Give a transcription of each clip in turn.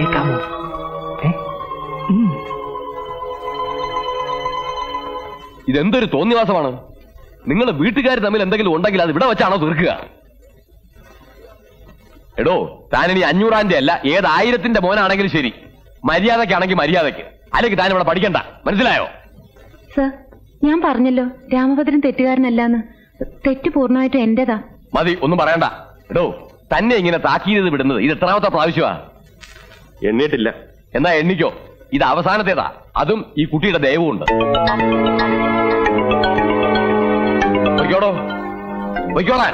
കേൾക്കാമോ ഏ? ഉം. ഇതെന്തൊരു തോന്നിവാസമാണ് നിങ്ങൾ വീട്ടുകാർ തമ്മിൽ എന്തെങ്കിലും ഉണ്ടെങ്കിൽ അത് ഇവിടെ വെച്ചാണോ തീർക്കുക എടോ താനിനി അഞ്ഞൂറാന്റെ അല്ല ഏത് ആയിരത്തിന്റെ മോനാണെങ്കിലും ശരി മര്യാദക്കാണെങ്കിൽ മര്യാദക്ക് അല്ലെങ്കിൽ താൻ ഇവിടെ പഠിക്കണ്ട മനസ്സിലായോ സർ ഞാൻ പറഞ്ഞല്ലോ രാമഭദ്രൻ തെറ്റുകാരനല്ലാന്ന് തെറ്റ് പൂർണ്ണമായിട്ടും എന്റേതാ മതി ഒന്നും പറയണ്ട എടോ തന്നെ ഇങ്ങനെ താക്കീത് വിടുന്നത് ഇത് എത്രാമത്തെ പ്രാവശ്യമാ എണ്ണിട്ടില്ല എന്നാ എണ്ണിക്കോ ഇത് അവസാനത്തേതാ അതും ഈ കുട്ടിയുടെ ദയവുമുണ്ട് പൊയ്ക്കോടോ പൊയ്ക്കോളാൻ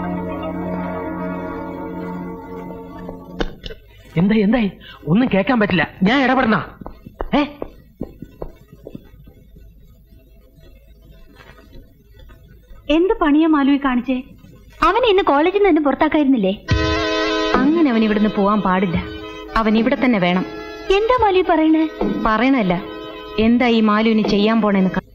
എന്തായി എന്തായി ഒന്നും കേൾക്കാൻ പറ്റില്ല ഞാൻ ഇടപെടണ ഏ എന്ത് പണിയാ മാലുവി കാണിച്ചേ അവൻ ഇന്ന് കോളേജിൽ നിന്ന് പുറത്താക്കായിരുന്നില്ലേ അങ്ങനെ അവൻ ഇവിടുന്ന് പോവാൻ പാടില്ല അവൻ ഇവിടെ തന്നെ വേണം എന്താ മാലുവി പറയണേ പറയണല്ല എന്താ ഈ മാലുവിന് ചെയ്യാൻ പോണെന്ന് കാ-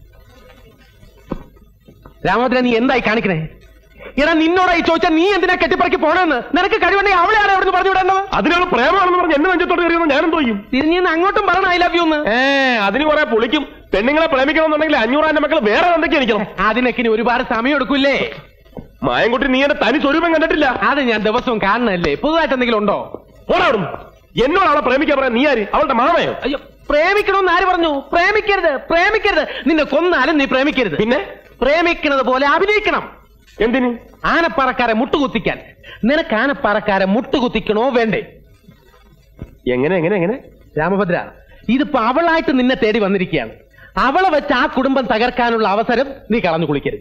രാമഭദ്രൻ നീ എന്തായി കാണിക്കണേ എടാ നിന്നോടായി ചോദിച്ചാൽ നീ എന്തിനാ കെട്ടിപ്പറക്കി പോണെന്ന് നിനക്ക് കഴിവുണ്ടെങ്കിൽ അവളെയാണ് അവിടെ പറഞ്ഞു വിടേണ്ടത് അതിനാണ് പ്രേമാണെന്ന് പറഞ്ഞ് എന്നെ നെഞ്ചത്തോട്ട് കയറിയെന്ന് ഞാനും തോന്നും തിരിഞ്ഞു അങ്ങോട്ടും പറയണം ഐ ലവ് യു എന്ന് ഏ അതിന് കുറെ പൊളിക്കും പെണ്ണുങ്ങളെ പ്രേമിക്കണമെന്നുണ്ടെങ്കിൽ അഞ്ഞൂറാന്റെ മക്കൾ വേറെ എന്തൊക്കെ എനിക്കണം അതിനൊക്കെ ഇനി ഒരുപാട് സമയം എടുക്കൂലേ മായൻകുട്ടി നീ എന്റെ തനി സ്വരൂപം കണ്ടിട്ടില്ല അത് ഞാൻ ദിവസവും കാണണല്ലേ പുതുതായിട്ട് എന്തെങ്കിലും ഉണ്ടോ പോടാടും എന്നോട് അവളെ പ്രേമിക്കാൻ പറയാൻ നീ ആര് അവളുടെ മാമയോ അയ്യോ പ്രേമിക്കണമെന്ന് ആര് പറഞ്ഞു പ്രേമിക്കരുത് പ്രേമിക്കരുത് നിന്നെ കൊന്നാലും നീ പ്രേമിക്കരുത് പിന്നെ പ്രേമിക്കുന്നത് പോലെ അഭിനയിക്കണം എന്തിന് ആനപ്പാറക്കാരെ മുട്ടുകുത്തിക്കാൻ നിനക്ക് ആനപ്പാറക്കാരെ മുട്ടുകുത്തിക്കണോ വേണ്ടേ എങ്ങനെ എങ്ങനെ എങ്ങനെ രാമഭദ്ര ഇതിപ്പോ അവളായിട്ട് നിന്നെ തേടി വന്നിരിക്കുകയാണ് അവളെ വെച്ച് ആ കുടുംബം തകർക്കാനുള്ള അവസരം നീ കളഞ്ഞു കുളിക്കരുത്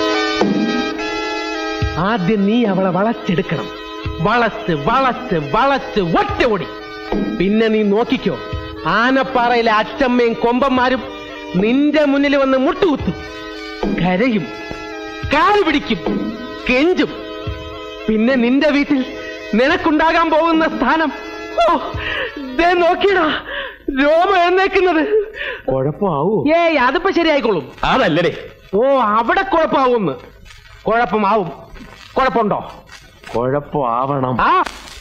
ആദ്യം നീ അവളെ വളച്ചെടുക്കണം വളച്ച് വളച്ച് വളച്ച് ഒറ്റ ഓടി പിന്നെ നീ നോക്കിക്കോ ആനപ്പാറയിലെ അച്ചമ്മയും കൊമ്പന്മാരും നിന്റെ മുന്നിൽ വന്ന് മുട്ടുകുത്തും കരയും കാല് പിടിക്കും കെഞ്ചും പിന്നെ നിന്റെ വീട്ടിൽ നിനക്കുണ്ടാകാൻ പോകുന്ന സ്ഥാനം ഓ ദേ നോക്കിയടാ രോമ എഴുന്നേക്കുന്നത് കുഴപ്പമാവൂ ഏയ് അതിപ്പോ ശരിയായിക്കോളും അതല്ലടേ ഓ അവിടെ കുഴപ്പമാവുമെന്ന് കുഴപ്പമാവും കുഴപ്പമുണ്ടോ കുഴപ്പമാവണം ആ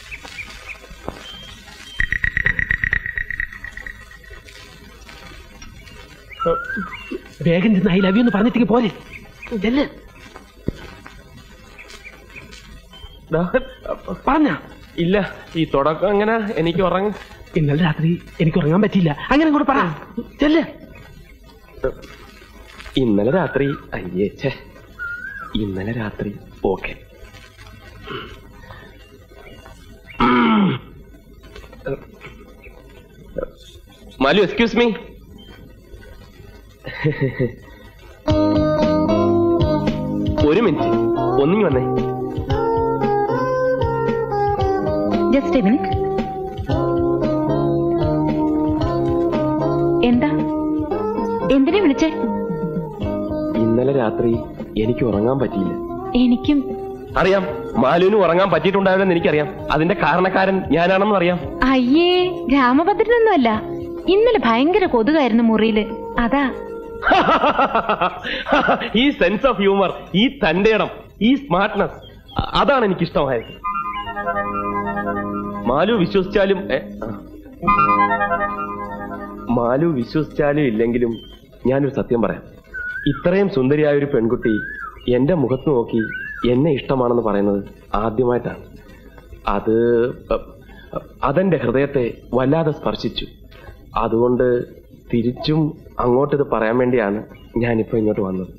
വേഗം ചെന്ന് ഐ ലവ് യു എന്ന് പറഞ്ഞിട്ടേക്ക് പോലെ ചെല്ല് പറഞ്ഞ ഇല്ല ഈ തുടക്കം എങ്ങനെ എനിക്ക് ഉറങ്ങ ഇന്നലെ രാത്രി എനിക്ക് ഉറങ്ങാൻ പറ്റിയില്ല അങ്ങനെ കൂടെ പറ ചെല്ല് ഇന്നലെ രാത്രി അയ്യേ ഛേ ഇന്നലെ രാത്രി ഓക്കെ മാലു എക്സ്ക്യൂസ് മീ ഒരു മിനിറ്റ് ഒന്നിങ്ങി വന്നേ ജസ്റ്റ് എ മിനിറ്റ് എന്താ എന്തിനെ വിളിച്ചേ ഇന്നലെ രാത്രി എനിക്ക് ഉറങ്ങാൻ പറ്റിയില്ല എനിക്കും അറിയാം മാലുവിന് ഉറങ്ങാൻ പറ്റിയിട്ടുണ്ടാവില്ലെന്ന് എനിക്കറിയാം അതിന്റെ കാരണക്കാരൻ ഞാനാണെന്ന് അറിയാം അയ്യേ രാമഭദ്രനൊന്നുമല്ല ഇന്നലെ ഭയങ്കര കൊതുകായിരുന്നു മുറിയില് അതാ ഈ സെൻസ് ഓഫ് ഹ്യൂമർ ഈ തന്റെ ഇടം ഈ സ്മാർട്ട്നെസ് അതാണ് എനിക്ക് ഇഷ്ടമായത് മാലു വിശ്വസിച്ചാലും ഏ, ആ. മാലു വിശ്വസിച്ചാലും ഇല്ലെങ്കിലും ഞാനൊരു സത്യം പറയാം ഇത്രയും സുന്ദരിയായ ഒരു പെൺകുട്ടി എന്റെ മുഖത്ത് നോക്കി എന്നെ ഇഷ്ടമാണെന്ന് പറയുന്നത് ആദ്യമായിട്ടാണ് അത് അ, അതെന്റെ ഹൃദയത്തെ വല്ലാതെ സ്പർശിച്ചു അതുകൊണ്ട് തിരിച്ചും അങ്ങോട്ടിത് പറയാൻ വേണ്ടിയാണ് ഞാനിപ്പോ ഇങ്ങോട്ട് വന്നത്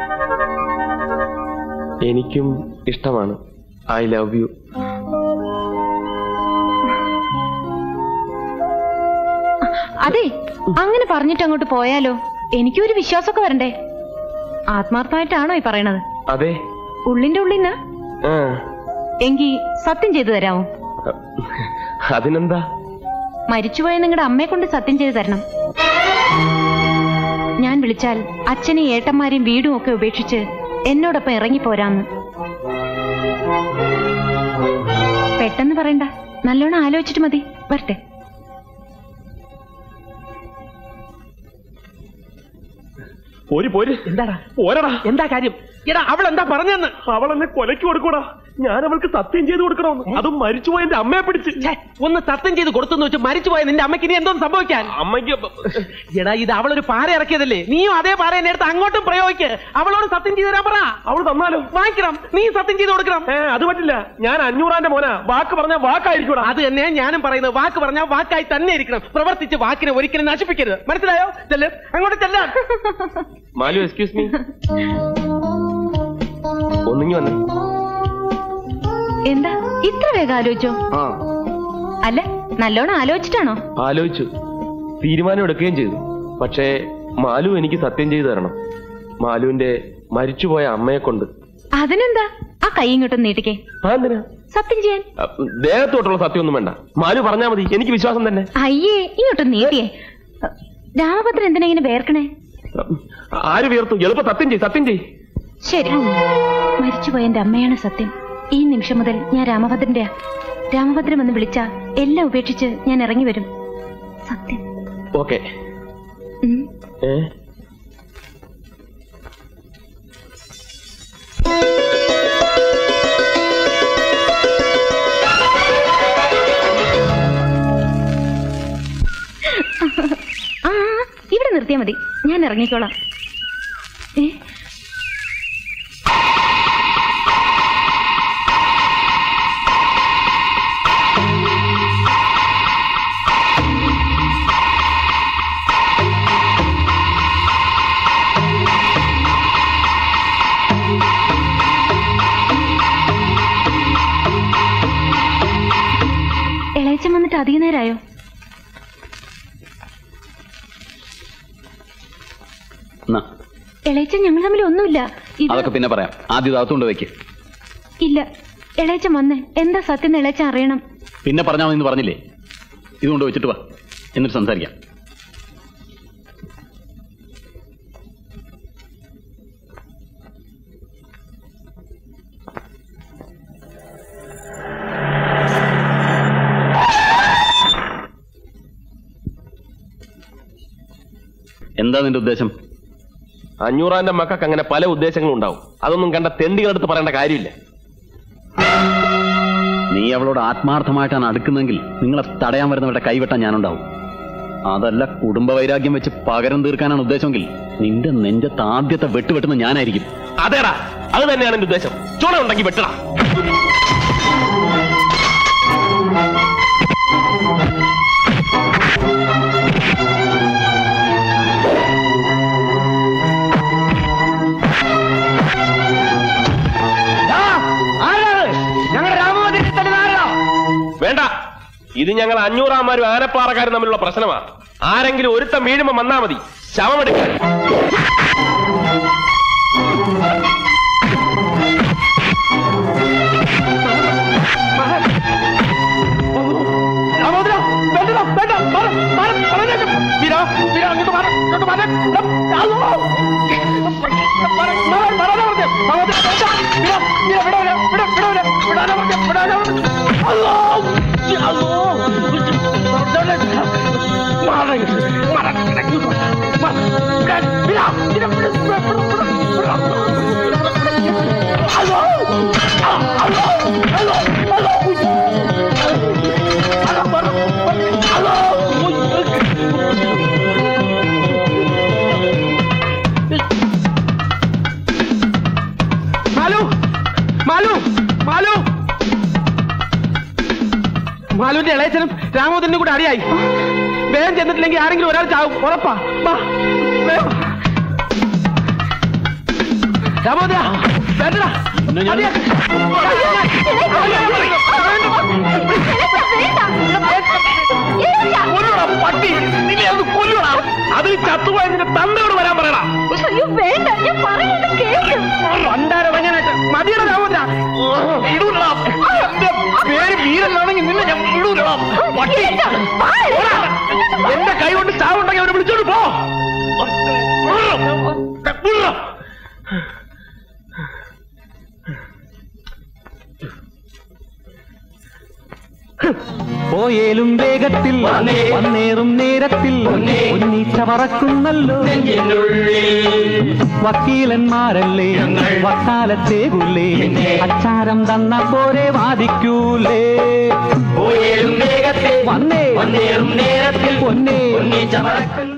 എനിക്കും ഇഷ്ടമാണ് ഐ ലവ് യു അതെ അങ്ങനെ പറഞ്ഞിട്ട് അങ്ങോട്ട് പോയാലോ എനിക്കും ഒരു വിശ്വാസമൊക്കെ വരണ്ടേ ആത്മാർത്ഥമായിട്ടാണോ ഈ പറയണത് അതെ ഉള്ളിന്റെ ഉള്ളിന്ന് ആ എങ്കി സത്യം ചെയ്തു തരാമോ അതിനെന്താ മരിച്ചുപോയ നിങ്ങളുടെ അമ്മയെ കൊണ്ട് സത്യം ചെയ്തു തരണം ഞാൻ വിളിച്ചാൽ അച്ഛനെയും ഏട്ടന്മാരെയും വീടും ഒക്കെ ഉപേക്ഷിച്ച് എന്നോടൊപ്പം ഇറങ്ങിപ്പോരാന്ന് പെട്ടെന്ന് പറയണ്ട നല്ലോണം ആലോചിച്ചിട്ട് മതി വരട്ടെ പോര് പോര് എന്താടാ പോരടാ എന്താ കാര്യം എടാ അവൾ എന്താ പറഞ്ഞെന്ന് അവൾ എന്നെ കൊലക്ക് കൊടുക്കൂടാ ഞാൻ അവൾക്ക് സത്യം ചെയ്ത് കൊടുക്കണമെന്ന് അതും മരിച്ചുപോയ എന്റെ അമ്മയെ പിടിച്ച് ഛേ, ഒന്ന് സത്യം ചെയ്ത് കൊടുത്തെന്ന് വെച്ച് മരിച്ചുപോയ നിന്റെ അമ്മയ്ക്ക് ഇനി എന്തോന്ന് സംഭവിക്കാൻ അമ്മയ്ക്ക് എടാ ഇത് അവളൊരു പാര ഇറക്കിയതല്ലേ നീയും അതേ പാര എന്നെ എടുത്ത് അങ്ങോട്ടും പ്രയോഗിക്ക് അവളോട് സത്യം ചെയ്ത് തരാൻ പറ അവൾ തന്നാലോ വാങ്ങിക്കണം നീ സത്യം ചെയ്ത് കൊടുക്കണം ഏ അത് പറ്റില്ല ഞാൻ അഞ്ഞൂറാന്റെ മോനാ വാക്ക് പറഞ്ഞ വാക്കായിരിക്കൂടാ അത് തന്നെ ഞാനും പറയുന്നത് വാക്ക് പറഞ്ഞാൽ വാക്കായി തന്നെ ഇരിക്കണം പ്രവർത്തിച്ച് വാക്കിനെ ഒരിക്കലും നശിപ്പിക്കരുത് മനസ്സിലായോ ചെല്ല് അങ്ങോട്ട് ചെല്ലാം മാലു എക്സ്ക്യൂസ് മീ ഒന്നിങ്ങി വന്നേ എന്താ ഇത്ര വേഗം ആലോചിച്ചോ ആ അല്ല നല്ലോണം ആലോചിച്ചിട്ടാണോ ആലോചിച്ചു തീരുമാനം എടുക്കുകയും ചെയ്തു പക്ഷേ മാലു എനിക്ക് സത്യം ചെയ്തു തരണം മാലുവിന്റെ മരിച്ചുപോയ അമ്മയെ കൊണ്ട് അതിനെന്താ ആ കൈ ഇങ്ങോട്ടൊന്ന് നീട്ടിക്കേ ആ എന്തിനാ സത്യം ചെയ്യാൻ അ, ദേഹത്തോട്ടുള്ള സത്യമൊന്നും വേണ്ട മാലു പറഞ്ഞാ മതി എനിക്ക് വിശ്വാസം തന്നെ അയ്യേ ഇങ്ങോട്ടൊന്ന് നീട്ടിയേ രാമഭദ്രൻ എന്തിനാ ഇങ്ങനെ വേർക്കണേ അ, ആര് വീർത്തു എളുപ്പം സത്യം ചെയ് സത്യം ചെയ് ശരി മരിച്ചുപോയ എന്റെ അമ്മയാണ് സത്യം ഈ നിമിഷം മുതൽ ഞാൻ രാമഭദ്രന്റെ രാമഭദ്രൻ എന്ന് വിളിച്ച എല്ലാം ഉപേക്ഷിച്ച് ഞാൻ ഇറങ്ങി വരും സത്യം ഓക്കെ ഉം. ഏ ആ ഇവിടെ നിർത്തിയാ മതി ഞാൻ ഇറങ്ങിക്കോളാം ഏ ഇളയച്ചൻ വന്നിട്ട് അധിക നേരമായോ എന്നാ, ഇളയച്ചൻ ഞങ്ങൾ തമ്മിൽ ഒന്നുമില്ല ഇത് അതൊക്കെ പിന്നെ പറയാം ആദ്യം ഇത് അകത്തുകൊണ്ട് വെക്ക് ഇല്ല ഇളയച്ചൻ വന്ന് എന്താ സത്യം എന്ന് ഇളയച്ചൻ അറിയണം പിന്നെ പറഞ്ഞാൽ മതി എന്ന് പറഞ്ഞില്ലേ ഇതുകൊണ്ട് വെച്ചിട്ട് വാ എന്നിട്ട് സംസാരിക്കാം എന്താ നിന്റെ ഉദ്ദേശം അഞ്ഞൂറാന്റെ മക്കൾക്ക് അങ്ങനെ പല ഉദ്ദേശങ്ങളും ഉണ്ടാവും അതൊന്നും കണ്ട തെണ്ടികളെടുത്ത് പറയേണ്ട കാര്യമില്ല നീ അവളോട് ആത്മാർത്ഥമായിട്ടാണ് അടുക്കുന്നെങ്കിൽ നിങ്ങളെ തടയാൻ വരുന്നവരുടെ കൈവെട്ടാൻ ഞാനുണ്ടാവും അതല്ല കുടുംബ വൈരാഗ്യം വെച്ച് പകരം തീർക്കാനാണ് ഉദ്ദേശമെങ്കിൽ നിന്റെ നെഞ്ചത്ത് ആദ്യത്തെ വെട്ടുവെട്ടുന്ന ഞാനായിരിക്കും അതേടാ അത് തന്നെയാണ് എന്റെ ഉദ്ദേശം ചുണ ഉണ്ടെങ്കിൽ വെട്ടടാ ഞങ്ങളുടെ രാമോദരൻ തന്നെ ആരാ വേണ്ട ഇത് ഞങ്ങൾ അഞ്ഞൂറാമാരും ആനപ്പാറക്കാരും തമ്മിലുള്ള പ്രശ്നമാണ് ആരെങ്കിലും ഒരുത്തം വീഴുമ്പോ വന്നാ മതി ശവമെടുക്കാൻ രാമോദര വേണ്ടടാ വേണ്ട മാറ്, മാറ്, പറഞ്ഞേക്ക്. വീരാ, വീരാ, അങ്ങോട്ട് മാറ്, അങ്ങോട്ട് മാറ്. എടാ, അയ്യോ. മാറ്, മാറ്, മാറാനാ പറഞ്ഞെ. രാമോദര, വേണ്ട. വീരാ, വീരാ, വിടാ, വിടാ, വിടാ, വിടാ, വിടാ, വിടാനാ പറഞ്ഞെ, വിടാനാ പറഞ്ഞെ. അയ്യോ, അയ്യോ. മാറ്, മാറ്, ഇങ്ങോട്ട് വാ. മാറ്, വിടാ, വീരാ, വീരാ, വിടാ, വിടാ, വിടാ, വിടാ, വിടാ. അയ്യോ, അയ്യോ, അയ്യോ, അയ്യോ. മാലു മാലു മാലു മാലുവിന്റെ ഇളയച്ചനും രാമോദരനും കൂടെ അടിയായി വേഗം ചെന്നിട്ടില്ലെങ്കിൽ ആരെങ്കിലും ഒരാൾ ചാവും ഉറപ്പാ വാ, വേഗം. രാമോദര വേണ്ടടാ അടിയാക്ക്. കൊല്ലുടാ, പട്ടി നിന്നെ ഒന്ന് കൊല്ലുടാ അതിൽ ചത്തുപോയ നിന്റെ തന്തയോട് വരാൻ പറയടാ വേണ്ട ഞാൻ പറയുന്നത് കേൾക്ക് പണ്ടാരവങ്ങനായിട്ട് മതിയുടെ രാമോദര ഇടൂലടാ എന്റെ പേര് വീരനാണെങ്കിൽ നിന്നെ ഞാൻ വിടൂലടാ പട്ടി ഓടാ. എന്റെ കൈ കൊണ്ട് ചാവുണ്ടെങ്കിൽ അവനെ വിളിച്ചോണ്ട് പോ വിടടാ. പോയേലും വേഗത്തിൽ വന്നേറും നേരത്തിൽ ഉന്നീച്ച പറക്കുന്നല്ലോ വക്കീലന്മാരല്ലേ വക്കാലത്തെ ഗുല്ലേ അച്ചാര വരം തന്ന പോരെ വാദിക്കൂലേ പോയേറും വേഗത്തിൽ വന്നേ വന്നേറും നേരത്തിൽ പൊന്നേ ഒന്നിച്ച മറക്കുന്ന